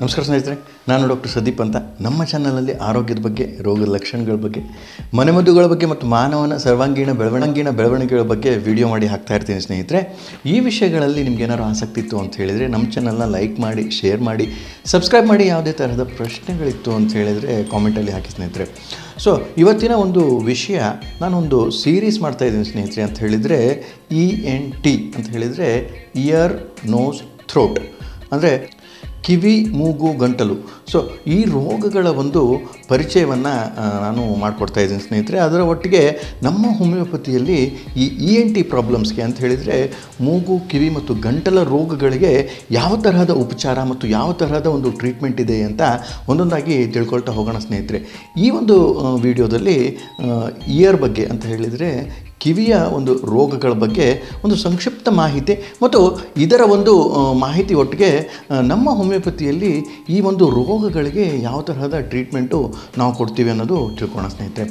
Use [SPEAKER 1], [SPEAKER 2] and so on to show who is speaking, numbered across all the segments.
[SPEAKER 1] ನಮಸ್ಕಾರ ಸ್ನೇಹಿತರೆ ನಾನು ಡಾಕ್ಟರ್ ಸದೀಪ್ ಅಂತ ನಮ್ಮ ಚಾನಲಲ್ಲಿ ಆರೋಗ್ಯದ ಬಗ್ಗೆ ರೋಗದ ಲಕ್ಷಣಗಳ ಬಗ್ಗೆ ಮನೆಮದ್ದುಗಳ ಬಗ್ಗೆ ಮತ್ತು ಮಾನವನ ಸರ್ವಾಂಗೀಣ ಬೆಳವಣಿಗೆನ ಬೆಳವಣಿಗೆಗಳ ಬಗ್ಗೆ ವಿಡಿಯೋ ಮಾಡಿ ಹಾಕ್ತಾ ಇರ್ತೀನಿ ಸ್ನೇಹಿತರೆ ಈ ವಿಷಯಗಳಲ್ಲಿ ನಿಮ್ಗೆ ಏನಾದ್ರು ಆಸಕ್ತಿ ಇತ್ತು ಅಂತ ಹೇಳಿದರೆ ನಮ್ಮ ಚಾನಲ್ನ ಲೈಕ್ ಮಾಡಿ ಶೇರ್ ಮಾಡಿ ಸಬ್ಸ್ಕ್ರೈಬ್ ಮಾಡಿ ಯಾವುದೇ ತರಹದ ಪ್ರಶ್ನೆಗಳಿತ್ತು ಅಂತ ಹೇಳಿದರೆ ಕಾಮೆಂಟಲ್ಲಿ ಹಾಕಿ ಸ್ನೇಹಿತರೆ ಸೊ ಇವತ್ತಿನ ಒಂದು ವಿಷಯ ನಾನೊಂದು ಸೀರೀಸ್ ಮಾಡ್ತಾ ಇದ್ದೀನಿ ಸ್ನೇಹಿತರೆ ಅಂತ ಹೇಳಿದರೆ ಇ ಎನ್ ಟಿ ಅಂತ ಹೇಳಿದರೆ ಇಯರ್ ನೋಸ್ ಥ್ರೋಟ್ ಅಂದರೆ ಕಿವಿ ಮೂಗು ಗಂಟಲು ಸೊ ಈ ರೋಗಗಳ ಒಂದು ಪರಿಚಯವನ್ನು ನಾನು ಮಾಡಿಕೊಡ್ತಾ ಇದ್ದೀನಿ ಸ್ನೇಹಿತರೆ ಅದರ ಒಟ್ಟಿಗೆ ನಮ್ಮ ಹೋಮಿಯೋಪತಿಯಲ್ಲಿ ಈ ಇ ಎನ್ ಟಿ ಪ್ರಾಬ್ಲಮ್ಸ್ಗೆ ಅಂತ ಹೇಳಿದರೆ ಮೂಗು ಕಿವಿ ಮತ್ತು ಗಂಟಲ ರೋಗಗಳಿಗೆ ಯಾವ ತರಹದ ಉಪಚಾರ ಮತ್ತು ಯಾವ ತರಹದ ಒಂದು ಟ್ರೀಟ್ಮೆಂಟ್ ಇದೆ ಅಂತ ಒಂದೊಂದಾಗಿ ತಿಳ್ಕೊಳ್ತಾ ಹೋಗೋಣ ಸ್ನೇಹಿತರೆ ಈ ಒಂದು ವಿಡಿಯೋದಲ್ಲಿ ಇಯರ್ ಬಗ್ಗೆ ಅಂತ ಹೇಳಿದರೆ ಕಿವಿಯ ಒಂದು ರೋಗಗಳ ಬಗ್ಗೆ ಒಂದು ಸಂಕ್ಷಿಪ್ತ ಮಾಹಿತಿ ಮತ್ತು ಇದರ ಒಂದು ಆ, ಮಾಹಿತಿ ಒಟ್ಟಿಗೆ ಆ, ನಮ್ಮ ಹೋಮಿಯೋಪತಿಯಲ್ಲಿ ಈ ಒಂದು ರೋಗಗಳಿಗೆ ಯಾವ ತರಹದ ಟ್ರೀಟ್ಮೆಂಟು ನಾವು ಕೊಡ್ತೀವಿ ಅನ್ನೋದು ತಿಳ್ಕೊಳ್ಳೋಣ ಸ್ನೇಹಿತರೆ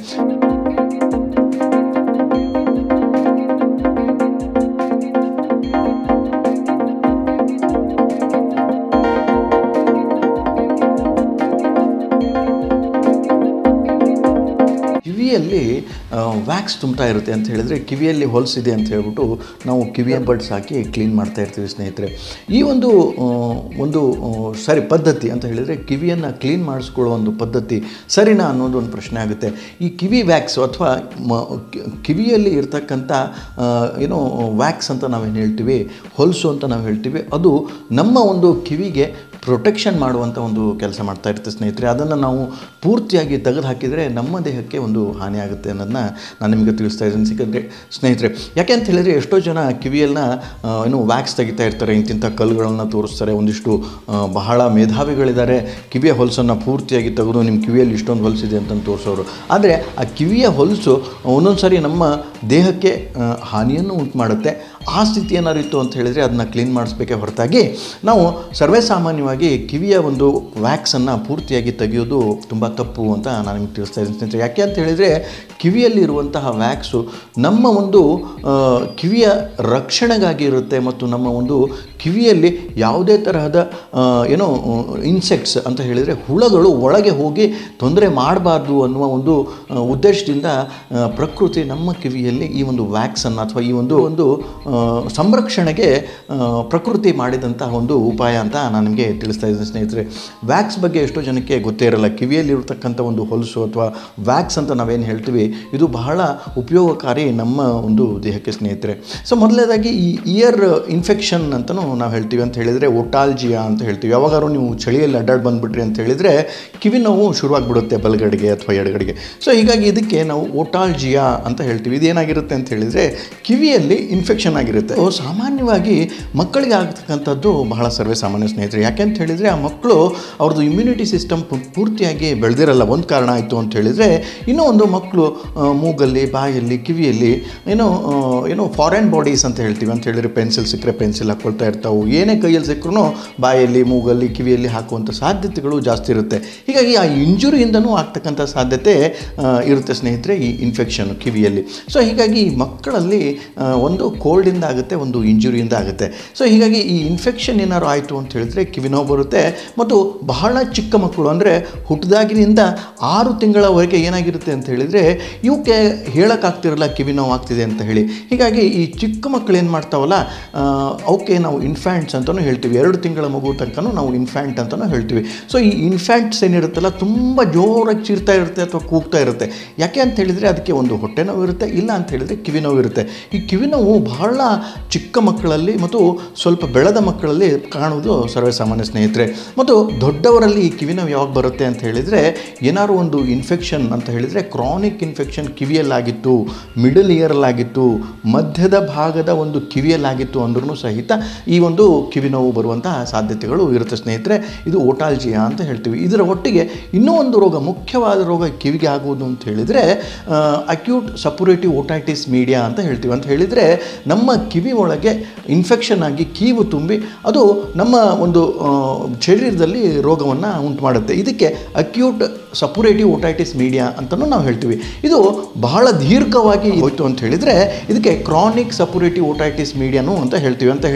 [SPEAKER 1] ಕಿವಿಯಲ್ಲಿ ವ್ಯಾಕ್ಸ್ ತುಂಬ್ತಾ ಇರುತ್ತೆ ಅಂತ ಹೇಳಿದರೆ ಕಿವಿಯಲ್ಲಿ ಹೊಲಸಿದೆ ಅಂತ ಹೇಳ್ಬಿಟ್ಟು ನಾವು ಕಿವಿಯ ಬಡ್ಸ್ ಹಾಕಿ ಕ್ಲೀನ್ ಮಾಡ್ತಾ ಇರ್ತೀವಿ ಸ್ನೇಹಿತರೆ ಈ ಒಂದು ಆ, ಒಂದು ಆ, ಸರಿ ಪದ್ಧತಿ ಅಂತ ಹೇಳಿದರೆ ಕಿವಿಯನ್ನು ಕ್ಲೀನ್ ಮಾಡಿಸ್ಕೊಳ್ಳೋ ಒಂದು ಪದ್ಧತಿ ಸರಿನಾ ಅನ್ನೋದು ಒಂದು ಪ್ರಶ್ನೆ ಆಗುತ್ತೆ ಈ ಕಿವಿ ವ್ಯಾಕ್ಸ್ ಅಥವಾ ಮ ಕಿ- ಕಿವಿಯಲ್ಲಿ ಇರ್ತಕ್ಕಂಥ ಆ, ಏನೋ ವ್ಯಾಕ್ಸ್ ಅಂತ ನಾವೇನು ಹೇಳ್ತೀವಿ ಹೊಲಸು ಅಂತ ನಾವು ಹೇಳ್ತೀವಿ ಅದು ನಮ್ಮ ಒಂದು ಕಿವಿಗೆ ಪ್ರೊಟೆಕ್ಷನ್ ಮಾಡುವಂಥ ಒಂದು ಕೆಲಸ ಮಾಡ್ತಾ ಇರುತ್ತೆ ಸ್ನೇಹಿತರೆ ಅದನ್ನು ನಾವು ಪೂರ್ತಿಯಾಗಿ ತೆಗೆದು ಹಾಕಿದರೆ ನಮ್ಮ ದೇಹಕ್ಕೆ ಒಂದು ಹಾನಿ ಆಗುತ್ತೆ ಅನ್ನೋದನ್ನ ನಾನು ನಿಮಗೆ ತಿಳಿಸ್ತಾ ಇದ್ದೀನಿ ಸಿಕ್ಕಂದ್ರೆ ಸ್ನೇಹಿತರೆ ಯಾಕೆ ಅಂತ ಹೇಳಿದರೆ ಎಷ್ಟೋ ಜನ ಕಿವಿಯನ್ನ ಆ, ಏನು ವ್ಯಾಕ್ಸ್ ತೆಗಿತಾ ಇರ್ತಾರೆ ಇಂತಿಂಥ ಕಲ್ಲುಗಳನ್ನು ತೋರಿಸ್ತಾರೆ ಒಂದಿಷ್ಟು ಆ, ಬಹಳ ಮೇಧಾವಿಗಳಿದ್ದಾರೆ ಕಿವಿಯ ಹೊಲಸನ್ನು ಪೂರ್ತಿಯಾಗಿ ತೆಗೆದು ನಿಮ್ಮ ಕಿವಿಯಲ್ಲಿ ಇಷ್ಟೊಂದು ಹೊಲಸಿದೆ ಅಂತ ತೋರಿಸೋರು ಆದರೆ ಆ ಕಿವಿಯ ಹೊಲಸು ಒಂದೊಂದು ಸಾರಿ ನಮ್ಮ ದೇಹಕ್ಕೆ ಆ, ಹಾನಿಯನ್ನು ಉಂಟು ಮಾಡುತ್ತೆ ಆ ಸ್ಥಿತಿ ಏನಾರು ಇತ್ತು ಅಂತ ಹೇಳಿದರೆ ಅದನ್ನ ಕ್ಲೀನ್ ಮಾಡಿಸ್ಬೇಕೇ ಹೊರತಾಗಿ ನಾವು ಸರ್ವೇ ಸಾಮಾನ್ಯವಾಗಿ ಕಿವಿಯ ಒಂದು ವ್ಯಾಕ್ಸನ್ನು ಪೂರ್ತಿಯಾಗಿ ತೆಗೆಯೋದು ತುಂಬ ತಪ್ಪು ಅಂತ ನಾನು ನಿಮ್ಗೆ ತಿಳಿಸ್ತಾ ಇದ್ದೀನಿ ಸ್ನೇಹಿತರೆ ಯಾಕೆ ಅಂತ ಹೇಳಿದರೆ ಕಿವಿಯಲ್ಲಿರುವಂತಹ ವ್ಯಾಕ್ಸು ನಮ್ಮ ಒಂದು ಆ, ಕಿವಿಯ ರಕ್ಷಣೆಗಾಗಿ ಇರುತ್ತೆ ಮತ್ತು ನಮ್ಮ ಒಂದು ಕಿವಿಯಲ್ಲಿ ಯಾವುದೇ ತರಹದ ಆ, ಏನೋ ಇನ್ಸೆಕ್ಟ್ಸ್ ಅಂತ ಹೇಳಿದರೆ ಹುಳಗಳು ಒಳಗೆ ಹೋಗಿ ತೊಂದರೆ ಮಾಡಬಾರ್ದು ಅನ್ನುವ ಒಂದು ಆ, ಉದ್ದೇಶದಿಂದ ಆ, ಪ್ರಕೃತಿ ನಮ್ಮ ಕಿವಿಯಲ್ಲಿ ಈ ಒಂದು ವ್ಯಾಕ್ಸನ್ನು ಅಥವಾ ಈ ಒಂದು ಒಂದು ಆ, ಸಂರಕ್ಷಣೆಗೆ ಆ, ಪ್ರಕೃತಿ ಮಾಡಿದಂತಹ ಒಂದು ಉಪಾಯ ಅಂತ ನಾನು ನಿಮಗೆ ತಿಳಿಸ್ತಾ ಇದ್ದೀನಿ ಸ್ನೇಹಿತರೆ ವ್ಯಾಕ್ಸ್ ಬಗ್ಗೆ ಎಷ್ಟೋ ಜನಕ್ಕೆ ಗೊತ್ತೇ ಇರಲ್ಲ ಕಿವಿಯಲ್ಲಿರ್ತಕ್ಕಂಥ ಒಂದು ಹೊಲಸು ಅಥವಾ ವ್ಯಾಕ್ಸ್ ಅಂತ ನಾವೇನು ಹೇಳ್ತೀವಿ ಇದು ಬಹಳ ಉಪಯೋಗಕಾರಿ ನಮ್ಮ ಒಂದು ದೇಹಕ್ಕೆ ಸ್ನೇಹಿತರೆ ಸೊ ಮೊದಲನೇದಾಗಿ ಈ ಇಯರ್ ಇನ್ಫೆಕ್ಷನ್ ಅಂತಲೂ ನಾವು ಹೇಳ್ತೀವಿ ಅಂತ ಹೇಳಿದರೆ ಒಟಾಲ್ಜಿಯಾ ಅಂತ ಹೇಳ್ತೀವಿ ಯಾವಾಗಾರು ನೀವು ಚಳಿಯಲ್ಲಿ ಅಡ್ಡಾಡಿ ಬಂದುಬಿಟ್ರಿ ಅಂತ ಹೇಳಿದರೆ ಕಿವಿ ನೋವು ಶುರುವಾಗ್ಬಿಡುತ್ತೆ ಬಲಗಡೆಗೆ ಅಥವಾ ಎಡಗಡೆಗೆ ಸೊ ಹೀಗಾಗಿ ಇದಕ್ಕೆ ನಾವು ಒಟಾಲ್ಜಿಯಾ ಅಂತ ಹೇಳ್ತೀವಿ ಇದೇನಾಗಿರುತ್ತೆ ಅಂತ ಹೇಳಿದರೆ ಕಿವಿಯಲ್ಲಿ ಇನ್ಫೆಕ್ಷನ್ ಆಗಿರುತ್ತೆ ಓ ಸಾಮಾನ್ಯವಾಗಿ ಮಕ್ಕಳಿಗೆ ಆಗ್ತಕ್ಕಂಥದ್ದು ಬಹಳ ಸರ್ವೇ ಸಾಮಾನ್ಯ ಸ್ನೇಹಿತರೆ ಯಾಕೆ ಅಂತ ಹೇಳಿದರೆ ಆ ಮಕ್ಕಳು ಅವ್ರದ್ದು ಇಮ್ಯುನಿಟಿ ಸಿಸ್ಟಮ್ ಪೂರ್ತಿಯಾಗಿ ಬೆಳೆದಿರಲ್ಲ ಒಂದು ಕಾರಣ ಆಯಿತು ಅಂತ ಹೇಳಿದರೆ ಇನ್ನೂ ಒಂದು ಮಕ್ಕಳು ಆ, ಮೂಗಲ್ಲಿ ಬಾಯಲ್ಲಿ ಕಿವಿಯಲ್ಲಿ ಏನೋ ಆ, ಏನೋ ಫಾರಿನ್ ಬಾಡೀಸ್ ಅಂತ ಹೇಳ್ತೀವಿ ಅಂತ ಹೇಳಿದರೆ ಪೆನ್ಸಿಲ್ ಸಿಕ್ಕರೆ ಪೆನ್ಸಿಲ್ ಹಾಕ್ಕೊಳ್ತಾ ಇರ್ತಾವೆ ಏನೇ ಕೈಯಲ್ಲಿ ಸಿಕ್ಕರೂ ಬಾಯಲ್ಲಿ ಮೂಗಲ್ಲಿ ಕಿವಿಯಲ್ಲಿ ಹಾಕುವಂಥ ಸಾಧ್ಯತೆಗಳು ಜಾಸ್ತಿ ಇರುತ್ತೆ ಹೀಗಾಗಿ ಆ ಇಂಜುರಿಯಿಂದನೂ ಆಗ್ತಕ್ಕಂಥ ಸಾಧ್ಯತೆ ಆ, ಇರುತ್ತೆ ಸ್ನೇಹಿತರೆ ಈ ಇನ್ಫೆಕ್ಷನ್ ಕಿವಿಯಲ್ಲಿ ಸೊ ಹೀಗಾಗಿ ಈ ಮಕ್ಕಳಲ್ಲಿ ಆ, ಒಂದು ಕೋಲ್ಡಿಂದ ಆಗುತ್ತೆ ಒಂದು ಇಂಜುರಿಯಿಂದ ಆಗುತ್ತೆ ಸೊ ಹೀಗಾಗಿ ಈ ಇನ್ಫೆಕ್ಷನ್ ಏನಾದ್ರು ಆಯಿತು ಅಂತ ಹೇಳಿದ್ರೆ ಕಿವಿ ನೋವು ಬರುತ್ತೆ ಮತ್ತು ಬಹಳ ಚಿಕ್ಕ ಮಕ್ಕಳು ಅಂದರೆ ಹುಟ್ಟಿದಾಗಿನಿಂದ ಆರು ತಿಂಗಳವರೆಗೆ ಏನಾಗಿರುತ್ತೆ ಅಂತ ಹೇಳಿದರೆ ಇವಕ್ಕೆ ಹೇಳೋಕ್ಕಾಗ್ತಿರಲ್ಲ ಕಿವಿ ನೋವು ಆಗ್ತಿದೆ ಅಂತ ಹೇಳಿ ಹೀಗಾಗಿ ಈ ಚಿಕ್ಕ ಮಕ್ಕಳು ಏನು ಮಾಡ್ತಾವಲ್ಲ ಆ, ಅವಕ್ಕೆ ನಾವು ಇನ್ಫ್ಯಾಂಟ್ಸ್ ಅಂತಲೂ ಹೇಳ್ತೀವಿ ಎರಡು ತಿಂಗಳ ಮಗು ತನಕನೂ ನಾವು ಇನ್ಫ್ಯಾಂಟ್ ಅಂತಲೂ ಹೇಳ್ತೀವಿ ಸೊ ಈ ಇನ್ಫ್ಯಾಂಟ್ಸ್ ಏನಿರುತ್ತಲ್ಲ ತುಂಬ ಜೋರಾಗಿ ಚೀರ್ತಾ ಇರುತ್ತೆ ಅಥವಾ ಕೂಗ್ತಾ ಇರುತ್ತೆ ಯಾಕೆ ಅಂತ ಹೇಳಿದರೆ ಅದಕ್ಕೆ ಒಂದು ಹೊಟ್ಟೆ ನೋವು ಇರುತ್ತೆ ಇಲ್ಲ ಅಂತ ಹೇಳಿದರೆ ಕಿವಿ ನೋವು ಇರುತ್ತೆ ಈ ಕಿವಿ ನೋವು ಬಹಳ ಚಿಕ್ಕ ಮಕ್ಕಳಲ್ಲಿ ಮತ್ತು ಸ್ವಲ್ಪ ಬೆಳೆದ ಮಕ್ಕಳಲ್ಲಿ ಕಾಣುವುದು ಸರ್ವೇ ಸಾಮಾನ್ಯ ಸ್ನೇಹಿತರೆ ಮತ್ತು ದೊಡ್ಡವರಲ್ಲಿ ಈ ಕಿವಿ ನೋವು ಯಾವಾಗ ಬರುತ್ತೆ ಅಂತ ಹೇಳಿದರೆ ಏನಾದ್ರು ಒಂದು ಇನ್ಫೆಕ್ಷನ್ ಅಂತ ಹೇಳಿದರೆ ಕ್ರಾನಿಕ್ ಇನ್ಫೆಕ್ಷನ್ ಕಿವಿಯಲ್ಲಾಗಿತ್ತು ಮಿಡಲ್ ಇಯರಲ್ಲಾಗಿತ್ತು ಮಧ್ಯದ ಭಾಗದ ಒಂದು ಕಿವಿಯಲ್ಲಾಗಿತ್ತು ಅಂದ್ರೂ ಸಹಿತ ಈ ಒಂದು ಕಿವಿ ನೋವು ಬರುವಂತಹ ಸಾಧ್ಯತೆಗಳು ಇರುತ್ತೆ ಸ್ನೇಹಿತರೆ ಇದು ಓಟಾಲ್ಜಿಯಾ ಅಂತ ಹೇಳ್ತೀವಿ ಇದರ ಒಟ್ಟಿಗೆ ಇನ್ನೂ ಒಂದು ರೋಗ ಮುಖ್ಯವಾದ ರೋಗ ಕಿವಿಗೆ ಆಗುವುದು ಅಂತ ಹೇಳಿದರೆ ಅಕ್ಯೂಟ್ ಸಪುರೇಟಿವ್ ಓಟೈಟಿಸ್ ಮೀಡಿಯಾ ಅಂತ ಹೇಳ್ತೀವಿ ಅಂತ ಹೇಳಿದರೆ ನಮ್ಮ ಕಿವಿ ಒಳಗೆ ಇನ್ಫೆಕ್ಷನ್ ಆಗಿ ಕೀವು ತುಂಬಿ ಅದು ನಮ್ಮ ಒಂದು ಆ, ಶರೀರದಲ್ಲಿ ರೋಗವನ್ನು ಉಂಟು ಮಾಡುತ್ತೆ ಇದಕ್ಕೆ ಅಕ್ಯೂಟ್ ಸಪುರೇಟಿವ್ ಓಟೈಟಿಸ್ ಮೀಡಿಯಾ ಅಂತಲೂ ನಾವು ಹೇಳ್ತೀವಿ ಇದು ಬಹಳ ದೀರ್ಘವಾಗಿ ಹೋಯ್ತು ಅಂತ ಹೇಳಿದರೆ ಇದಕ್ಕೆ ಕ್ರಾನಿಕ್ ಸಪುರೇಟಿವ್ ಓಟೈಟಿಸ್ ಮೀಡಿಯಾನು ಅಂತ ಹೇಳ್ತೀವಿ ಅಂತ ಹೇಳಿದರೆ ಕಿವಿ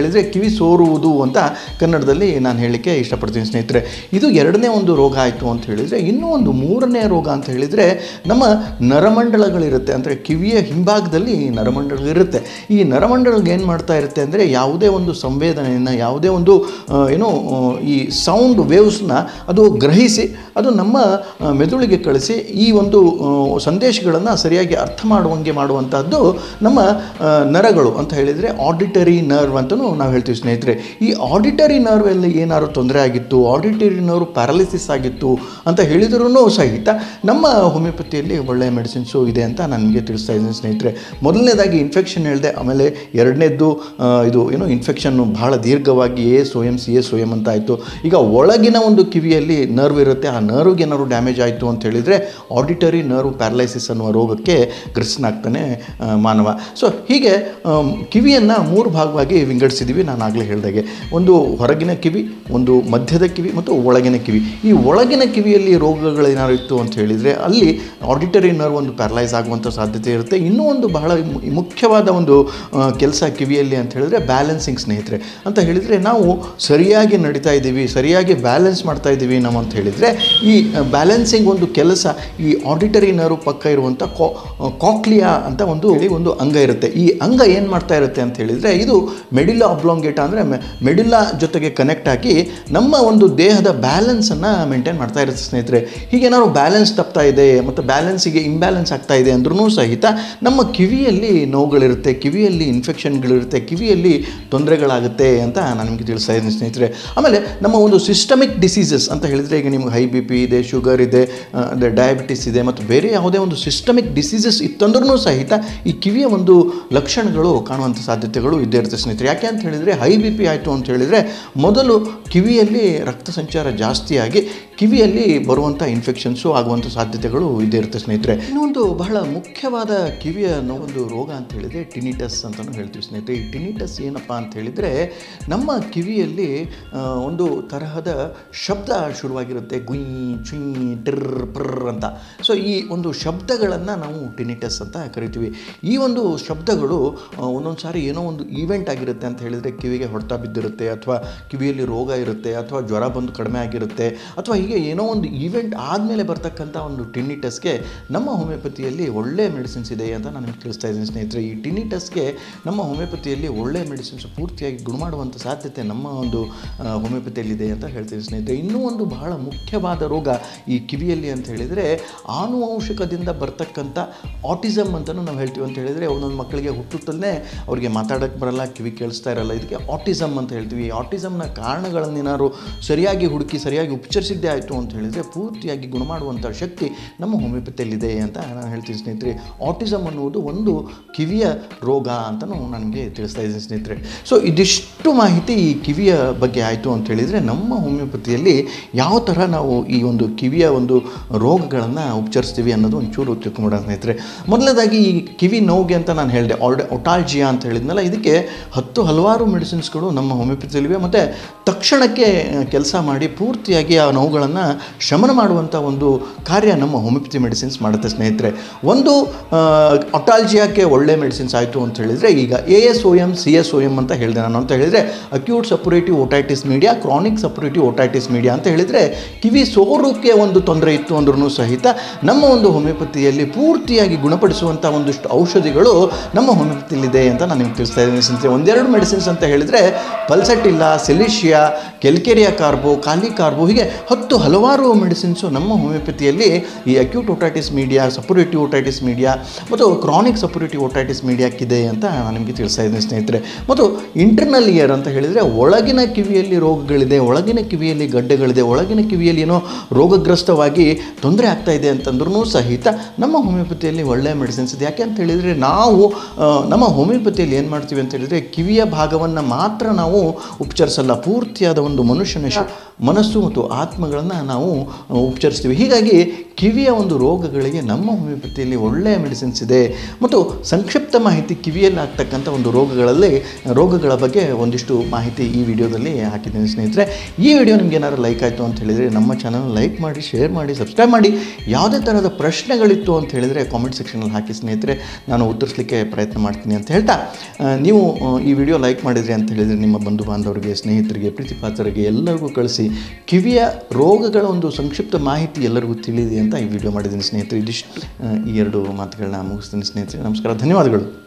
[SPEAKER 1] ಕಿವಿ ಸೋರುವುದು ಅಂತ ಕನ್ನಡದಲ್ಲಿ ನಾನು ಹೇಳಲಿಕ್ಕೆ ಇಷ್ಟಪಡ್ತೀನಿ ಸ್ನೇಹಿತರೆ ಇದು ಎರಡನೇ ಒಂದು ರೋಗ ಆಯಿತು ಅಂತ ಹೇಳಿದರೆ ಇನ್ನೂ ಒಂದು ಮೂರನೇ ರೋಗ ಅಂತ ಹೇಳಿದರೆ ನಮ್ಮ ನರಮಂಡಲಗಳಿರುತ್ತೆ ಅಂದರೆ ಕಿವಿಯ ಹಿಂಭಾಗದಲ್ಲಿ ನರಮಂಡಲ ಇರುತ್ತೆ ಈ ನರಮಂಡಲಗೆ ಏನು ಮಾಡ್ತಾ ಇರುತ್ತೆ ಅಂದರೆ ಯಾವುದೇ ಒಂದು ಸಂವೇದನೆಯನ್ನು ಯಾವುದೇ ಒಂದು ಆ, ಏನೋ ಆ, ಈ ಸೌಂಡ್ ವೇವ್ಸ್ನ ಅದು ಗ್ರಹಿಸಿ ಅದು ನಮ್ಮ ಆ, ಮೆದುಳಿಗೆ ಕಳಿಸಿ ಈ ಒಂದು ಸಂದೇಶಗಳನ್ನು ಸರಿಯಾಗಿ ಅರ್ಥ ಮಾಡುವಂಗೆ ಮಾಡುವಂಥದ್ದು ನಮ್ಮ ಆ, ನರಗಳು ಅಂತ ಹೇಳಿದರೆ ಆಡಿಟರಿ ನರ್ವ್ ಅಂತಲೂ ನಾವು ಹೇಳ್ತೀವಿ ಸ್ನೇಹಿತರೆ ಈ ಆಡಿಟರಿ ನರ್ವಲ್ಲಿ ಏನಾದ್ರು ತೊಂದರೆ ಆಗಿತ್ತು ಆಡಿಟರಿ ನರ್ವ್ ಪ್ಯಾರಾಲಿಸಿಸ್ ಆಗಿತ್ತು ಅಂತ ಹೇಳಿದ್ರೂ ಸಹಿತ ನಮ್ಮ ಹೋಮಿಯೋಪತಿಯಲ್ಲಿ ಒಳ್ಳೆಯ ಮೆಡಿಸಿನ್ಸು ಇದೆ ಅಂತ ನಾನು ನಿಮಗೆ ತಿಳಿಸ್ತಾ ಇದ್ದೀನಿ ಸ್ನೇಹಿತರೆ ಮೊದಲನೇದಾಗಿ ಇನ್ಫೆಕ್ಷನ್ ಹೇಳಿದೆ ಆಮೇಲೆ ಎರಡನೇದ್ದು ಆ, ಇದು ಏನು ಇನ್ಫೆಕ್ಷನ್ನು ಬಹಳ ದೀರ್ಘವಾಗಿ A SOM C A SOM ಅಂತ ಆಯಿತು ಈಗ ಒಳಗಿನ ಒಂದು ಕಿವಿಯಲ್ಲಿ ನರ್ವ್ ಇರುತ್ತೆ ಆ ನರ್ವ್ಗೆ ಏನಾದ್ರು ಡ್ಯಾಮೇಜ್ ಆಯಿತು ಅಂತ ಹೇಳಿದರೆ ಆಡಿಟರಿ ನರ್ವ್ ಪ್ಯಾರಲೈಸಿಸ್ ಅನ್ನುವ ರೋಗಕ್ಕೆ ಗ್ರಸ್ತನಾಗ್ತಾನೆ ಆ, ಮಾನವ ಸೊ ಹೀಗೆ ಆಮ್, ಕಿವಿಯನ್ನು ಮೂರು ಭಾಗವಾಗಿ ವಿಂಗಡಿಸಿದ್ದೀವಿ ನಾನು ಆಗಲೇ ಹೇಳಿದಾಗೆ ಒಂದು ಹೊರಗಿನ ಕಿವಿ ಒಂದು ಮಧ್ಯದ ಕಿವಿ ಮತ್ತು ಒಳಗಿನ ಕಿವಿ ಈ ಒಳಗಿನ ಕಿವಿಯಲ್ಲಿ ರೋಗಗಳೇನಾದ್ರು ಇತ್ತು ಅಂತ ಹೇಳಿದರೆ ಅಲ್ಲಿ ಆಡಿಟರಿ ನರ್ವ್ ಒಂದು ಪ್ಯಾರಲೈಸ್ ಆಗುವಂಥ ಸಾಧ್ಯತೆ ಇರುತ್ತೆ ಇನ್ನೂ ಒಂದು ಬಹಳ ಮು- ಮುಖ್ಯವಾದ ಒಂದು ಕೆಲಸ ಕಿವಿಯಲ್ಲಿ ಅಂತ ಹೇಳಿದ್ರೆ ಬ್ಯಾಲೆನ್ಸಿಂಗ್ ಸ್ನೇಹಿತರೆ ಅಂತ ಹೇಳಿದರೆ ನಾವು ಸರಿಯಾಗಿ ನಡೀತಾ ಇದ್ದೀವಿ ಸರಿಯಾಗಿ ಬ್ಯಾಲೆನ್ಸ್ ಮಾಡ್ತಾ ಇದ್ದೀವಿ ನಾವು ಅಂತ ಹೇಳಿದರೆ ಈ ಬ್ಯಾಲೆನ್ಸಿಂಗ್ ಒಂದು ಕೆಲಸ ಈ ಆಡಿಟರಿ ನರ್ವ್ ಪಕ್ಕ ಇರುವಂಥ ಕಾ ಕಾಕ್ಲಿಯಾ ಅಂತ ಒಂದು ಹೇಳಿ ಒಂದು ಅಂಗ ಇರುತ್ತೆ ಈ ಅಂಗ ಏನು ಮಾಡ್ತಾ ಇರುತ್ತೆ ಅಂತ ಹೇಳಿದರೆ ಇದು ಮೆಡಿಲಾ ಅಬ್ಲಾಂಗೇಟ ಅಂದರೆ ಮೆಡಿಲಾ ಜೊತೆಗೆ ಕನೆಕ್ಟ್ ಆಗಿ ನಮ್ಮ ಒಂದು ದೇಹದ ಬ್ಯಾಲೆನ್ಸನ್ನು ಮೇಂಟೈನ್ ಮಾಡ್ತಾ ಇರುತ್ತೆ ಸ್ನೇಹಿತರೆ ಹೀಗೇನಾದ್ರು ಬ್ಯಾಲೆನ್ಸ್ ತಪ್ತಾ ಇದೆ ಮತ್ತು ಬ್ಯಾಲೆನ್ಸಿಗೆ ಇಂಬ್ಯಾಲೆನ್ಸ್ ಆಗ್ತಾ ಇದೆ ಅಂದ್ರೂ ಸಹಿತ ನಮ್ಮ ಕಿವಿಯಲ್ಲಿ ನೋವುಗಳಿರುತ್ತೆ ಕಿವಿಯಲ್ಲಿ ಇನ್ಫೆಕ್ಷನ್ಗಳಿರುತ್ತೆ ಕಿವಿಯಲ್ಲಿ ತೊಂದರೆಗಳಾಗುತ್ತೆ ಅಂತ ನಾನು ನಿಮಗೆ ತಿಳಿಸ್ತಾ ಇದ್ದೀನಿ ಸ್ನೇಹಿತರೆ ಆಮೇಲೆ ನಮ್ಮ ಒಂದು ಸಿಸ್ಟಮಿಕ್ ಡಿಸೀಸಸ್ ಅಂತ ಹೇಳಿದರೆ ಈಗ ನಿಮ್ಗೆ ಹೈ ಬಿ ಪಿ ಇದೆ ಶುಗರ್ ಇದೆ ಆ, ಅದೇ ಡಯಾಬಿಟಿಸ್ ಇದೆ ಮತ್ತು ಬೇರೆ ಯಾವುದೇ ಒಂದು ಸಿಸ್ಟಮಿಕ್ ಡಿಸೀಸಸ್ ಇತ್ತಂದ್ರೂ ಸಹಿತ ಈ ಕಿವಿಯ ಒಂದು ಲಕ್ಷಣಗಳು ಕಾಣುವಂಥ ಸಾಧ್ಯತೆಗಳು ಇದ್ದೇ ಇರುತ್ತೆ ಸ್ನೇಹಿತರೆ ಯಾಕೆ ಅಂತ ಹೇಳಿದರೆ ಹೈ ಬಿ ಪಿ ಆಯಿತು ಅಂತ ಹೇಳಿದರೆ ಮೊದಲು ಕಿವಿಯಲ್ಲಿ ರಕ್ತ ಸಂಚಾರ ಜಾಸ್ತಿಯಾಗಿ ಕಿವಿಯಲ್ಲಿ ಬರುವಂಥ ಇನ್ಫೆಕ್ಷನ್ಸು ಆಗುವಂಥ ಸಾಧ್ಯತೆಗಳು ಇದ್ದೇ ಇರುತ್ತೆ ಸ್ನೇಹಿತರೆ ಇನ್ನೊಂದು ಬಹಳ ಮುಖ್ಯವಾದ ಕಿವಿಯ ನೋ- ಒಂದು ರೋಗ ಅಂತ ಹೇಳಿದರೆ ಟಿನಿಟಸ್ ಅಂತಲೂ ಹೇಳ್ತೀವಿ ಸ್ನೇಹಿತರೆ ಈ ಟಿನಿಟಸ್ ಏನಪ್ಪ ಅಂತ ಹೇಳಿದರೆ ನಮ್ಮ ಕಿವಿಯಲ್ಲಿ ಆ, ಒಂದು ತರಹದ ಶಬ್ದ ಶುರುವಾಗಿರುತ್ತೆ ಗುಯ್ ಚುಯ್ ಟಿರ್ ಪ್ರ್ ಅಂತ ಸೊ ಈ ಒಂದು ಶಬ್ದಗಳನ್ನು ನಾವು ಟಿನಿಟಸ್ ಅಂತ ಕರಿತೀವಿ ಈ ಒಂದು ಶಬ್ದಗಳು ಆ, ಒಂದೊಂದು ಸಾರಿ ಏನೋ ಒಂದು ಈವೆಂಟ್ ಆಗಿರುತ್ತೆ ಅಂತ ಹೇಳಿದರೆ ಕಿವಿಗೆ ಹೊಡೆತ ಬಿದ್ದಿರುತ್ತೆ ಅಥವಾ ಕಿವಿಯಲ್ಲಿ ರೋಗ ಇರುತ್ತೆ ಅಥವಾ ಜ್ವರ ಬಂದು ಕಡಿಮೆ ಆಗಿರುತ್ತೆ ಅಥವಾ ಹೀಗೆ ಏನೋ ಒಂದು ಈವೆಂಟ್ ಆದಮೇಲೆ ಬರ್ತಕ್ಕಂಥ ಒಂದು ಟಿನಿಟಸ್ಗೆ ನಮ್ಮ ಹೋಮಿಯೋಪತಿಯಲ್ಲಿ ಒಳ್ಳೆ ಮೆಡಿಸಿನ್ಸ್ ಇದೆ ಅಂತ ನಾನು ನಿಮಗೆ ತಿಳಿಸ್ತಾ ಇದ್ದೀನಿ ಸ್ನೇಹಿತರೆ ಈ ಟಿನಿಟಸ್ಗೆ ನಮ್ಮ ಹೋಮಿಯೋಪತಿಯಲ್ಲಿ ಒಳ್ಳೆ ಮೆಡಿಸಿನ್ಸ್ ಪೂರ್ತಿಯಾಗಿ ಗುಣ ಮಾಡುವಂಥ ಸಾಧ್ಯತೆ ನಮ್ಮ ಒಂದು ಆ, ಹೋಮಿಯೋಪತಿಯಲ್ಲಿದೆ ಅಂತ ಹೇಳ್ತೀನಿ ಸ್ನೇಹಿತರೆ ಇನ್ನೂ ಒಂದು ಬಹಳ ಮುಖ್ಯವಾದ ರೋಗ ಈ ಕಿವಿಯಲ್ಲಿ ಅಂತ ಹೇಳಿದರೆ ಆನುವಂಶಿಕದಿಂದ ಬರ್ತಕ್ಕಂಥ ಆಟಿಸಮ್ ಅಂತಲೂ ನಾವು ಹೇಳ್ತೀವಿ ಅಂತ ಹೇಳಿದರೆ ಒಂದೊಂದು ಮಕ್ಕಳಿಗೆ ಹುಟ್ಟುತ್ತಲೇ ಅವರಿಗೆ ಮಾತಾಡೋಕ್ಕೆ ಬರಲ್ಲ ಕಿವಿ ಕೇಳಿಸ್ತಾ ಇರಲ್ಲ ಇದಕ್ಕೆ ಆಟಿಸಮ್ ಅಂತ ಹೇಳ್ತೀವಿ ಈ ಆಟಿಸಮ್ನ ಕಾರಣಗಳನ್ನೇನಾದ್ರು ಸರಿಯಾಗಿ ಹುಡುಕಿ ಸರಿಯಾಗಿ ಉಪಚರಿಸಿದ್ದೇ ಆಯಿತು ಅಂತ ಹೇಳಿದರೆ ಪೂರ್ತಿಯಾಗಿ ಗುಣ ಮಾಡುವಂಥ ಶಕ್ತಿ ನಮ್ಮ ಹೋಮಿಯೋಪತಿಯಲ್ಲಿದೆ ಅಂತ ನಾನು ಹೇಳ್ತೀನಿ ಸ್ನೇಹಿತರೆ ಆಟಿಸಮ್ ಅನ್ನುವುದು ಒಂದು ಕಿವಿಯ ರೋಗ ಅಂತಲೂ ನನಗೆ ತಿಳಿಸ್ತಾ ಇದ್ದೀನಿ ಸ್ನೇಹಿತರೆ ಸೊ ಇದಿಷ್ಟು ಮಾಹಿತಿ ಈ ಕಿವಿಯ ಬಗ್ಗೆ ಆಯಿತು ಅಂತ ಹೇಳಿದರೆ ನಮ್ಮ ಹೋಮಿಯೋಪತಿಯಲ್ಲಿ ಯಾವ ಥರ ನಾವು ಈ ಒಂದು ಕಿವಿಯ ಒಂದು ರೋಗಗಳನ್ನು ಉಪಚರಿಸ್ತೀವಿ ಅನ್ನೋದು ಒಂಚೂರು ತಿಳ್ಕೊಂಬಿಡೋಣ ಸ್ನೇಹಿತರೆ ಮೊದಲನೇದಾಗಿ ಈ ಕಿವಿ ನೋವಿಗೆ ಅಂತ ನಾನು ಹೇಳಿದೆ ಆಲ್ಡೆ ಒಟಾಲ್ಜಿಯಾ ಅಂತ ಹೇಳಿದ್ನಲ್ಲ ಇದಕ್ಕೆ ಹತ್ತು ಹಲವಾರು ಮೆಡಿಸಿನ್ಸ್ಗಳು ನಮ್ಮ ಹೋಮಿಯೋಪತಿಯಲ್ಲಿವೆ ಮತ್ತು ತಕ್ಷಣಕ್ಕೆ ಕೆಲಸ ಮಾಡಿ ಪೂರ್ತಿಯಾಗಿ ಆ ನೋವುಗಳನ್ನು ಶಮನ ಮಾಡುವಂಥ ಒಂದು ಕಾರ್ಯ ನಮ್ಮ ಹೋಮಿಯೋಪತಿ ಮೆಡಿಸಿನ್ಸ್ ಮಾಡುತ್ತೆ ಸ್ನೇಹಿತರೆ ಒಂದು ಒಟಾಲ್ಜಿಯಾಕ್ಕೆ ಒಳ್ಳೆ ಮೆಡಿಸಿನ್ಸ್ ಆಯಿತು ಅಂತ ಹೇಳಿದರೆ ಈಗ A S O M C S O M ಅಂತ ಹೇಳಿದೆ ನಾನು ಅಂತ ಹೇಳಿದರೆ acute suppurative otitis media chronic suppurative otitis media ಅಂತ ಹೇಳಿದರೆ ಕಿವಿ ಸೋರೋಕ್ಕೆ ಒಂದು ತೊಂದರೆ ಇತ್ತು ಅಂದ್ರೂ ಸಹಿತ ನಮ್ಮ ಒಂದು ಹೋಮಿಯೋಪತಿಯಲ್ಲಿ ಪೂರ್ತಿಯಾಗಿ ಗುಣಪಡಿಸುವಂಥ ಒಂದಿಷ್ಟು ಔಷಧಿಗಳು ನಮ್ಮ ಹೋಮಿಯೋಪತಿಯಲ್ಲಿದೆ ಅಂತ ನಾನು ನಿಮ್ಗೆ ತಿಳಿಸ್ತಾ ಇದ್ದೀನಿ ಸ್ನೇಹಿತರೆ ಒಂದೆರಡು ಮೆಡಿಸಿನ್ಸ್ ಅಂತ ಹೇಳಿದರೆ ಪಲ್ಸಟಿಲ್ಲ ಸೆಲಿಷಿಯಾ ಕೆಲ್ಕೆರಿಯಾ ಕಾರ್ಬೋ ಕಾಲಿ ಕಾರ್ಬೋ ಹೀಗೆ ಹತ್ತು ಹಲವಾರು ಮೆಡಿಸಿನ್ಸು ನಮ್ಮ ಹೋಮಿಯೋಪತಿಯಲ್ಲಿ ಈ acute otitis media suppurative otitis media ಮತ್ತು ಕ್ರಾನಿಕ್ ಸಪುರೇಟಿವ್ ಓಟೈಟಿಸ್ ಮೀಡಿಯಾಕ್ಕಿದೆ ಅಂತ ನಾನು ನಿಮಗೆ ತಿಳಿಸ್ತಾ ಇದ್ದೀನಿ ಸ್ನೇಹಿತರೆ ಮತ್ತು ಇಂಟರ್ನಲ್ ಇಯರ್ ಅಂತ ಹೇಳಿದರೆ ಒಳಗಿನ ಕಿವಿಯಲ್ಲಿ ರೋಗಗಳಿದೆ ಒಳಗಿನ ಕಿವಿಯಲ್ಲಿ ಗಡ್ಡೆಗಳಿದೆ ಒಳಗಿನ ಕಿವಿಯಲ್ಲಿ ಏನೋ ರೋಗಗ್ರಸ್ತವಾಗಿ ತೊಂದರೆ ಆಗ್ತಾ ಇದೆ ಅಂತಂದ್ರೂ ಸಹಿತ ನಮ್ಮ ಹೋಮಿಯೋಪತಿಯಲ್ಲಿ ಒಳ್ಳೆಯ ಮೆಡಿಸಿನ್ಸ್ ಇದೆ ಯಾಕೆ ಅಂತ ಹೇಳಿದರೆ ನಾವು ಆ, ನಮ್ಮ ಹೋಮಿಯೋಪತಿಯಲ್ಲಿ ಏನು ಮಾಡ್ತೀವಿ ಅಂತ ಹೇಳಿದರೆ ಕಿವಿಯ ಭಾಗವನ್ನು ಮಾತ್ರ ನಾವು ಉಪಚರಿಸಲ್ಲ ಪೂರ್ತಿಯಾದ ಒಂದು ಮನುಷ್ಯನ ಶ- ಮನಸ್ಸು ಮತ್ತು ಆತ್ಮಗಳನ್ನು ರೋಗಗಳನ್ನು ನಾವು ಆ, ಉಪಚರಿಸ್ತೀವಿ ಹೀಗಾಗಿ ಕಿವಿಯ ಒಂದು ರೋಗಗಳಿಗೆ ನಮ್ಮ ಹೋಮಿಯೋಪತಿಯಲ್ಲಿ ಒಳ್ಳೆಯ ಮೆಡಿಸಿನ್ಸ್ ಇದೆ ಮತ್ತು ಸಂಕ್ಷಿಪ್ತ ಮಾಹಿತಿ ಕಿವಿಯಲ್ಲಿ ಆಗ್ತಕ್ಕಂಥ ಒಂದು ರೋಗಗಳಲ್ಲಿ ರೋಗಗಳ ಬಗ್ಗೆ ಒಂದಿಷ್ಟು ಮಾಹಿತಿ ಈ ವಿಡಿಯೋದಲ್ಲಿ ಹಾಕಿದ್ದೀನಿ ಸ್ನೇಹಿತರೆ ಈ ವಿಡಿಯೋ ನಿಮ್ಗೆ ಏನಾದ್ರು ಲೈಕ್ ಆಯಿತು ಅಂತ ಹೇಳಿದರೆ ನಮ್ಮ ಚಾನಲ್ ಲೈಕ್ ಮಾಡಿ ಶೇರ್ ಮಾಡಿ ಸಬ್ಸ್ಕ್ರೈಬ್ ಮಾಡಿ ಯಾವುದೇ ಥರದ ಪ್ರಶ್ನೆಗಳಿತ್ತು ಅಂತ ಹೇಳಿದರೆ ಕಾಮೆಂಟ್ ಸೆಕ್ಷನಲ್ಲಿ ಹಾಕಿ ಸ್ನೇಹಿತರೆ ನಾನು ಉತ್ತರಿಸಲಿಕ್ಕೆ ಪ್ರಯತ್ನ ಮಾಡ್ತೀನಿ ಅಂತ ಹೇಳ್ತಾ ಆ, ನೀವು ಆ, ಈ ವಿಡಿಯೋ ಲೈಕ್ ಮಾಡಿದ್ರಿ ಅಂತ ಹೇಳಿದರೆ ನಿಮ್ಮ ಬಂಧು ಬಾಂಧವರಿಗೆ ಸ್ನೇಹಿತರಿಗೆ ಪ್ರೀತಿಪಾತ್ರರಿಗೆ ಎಲ್ಲರಿಗೂ ಕಳಿಸಿ ಕಿವಿಯ ರೋಗಗಳ ಒಂದು ಸಂಕ್ಷಿಪ್ತ ಮಾಹಿತಿ ಎಲ್ಲರಿಗೂ ತಿಳಿದಿ ಅಂತ ಈ ವಿಡಿಯೋ ಮಾಡಿದ್ದೀನಿ ಸ್ನೇಹಿತರೆ ಇದಿಷ್ಟು ಆ, ಈ ಎರಡು ಮಾತುಗಳನ್ನ ಮುಗಿಸ್ತೀನಿ ಸ್ನೇಹಿತರೆ ನಮಸ್ಕಾರ ಧನ್ಯವಾದಗಳು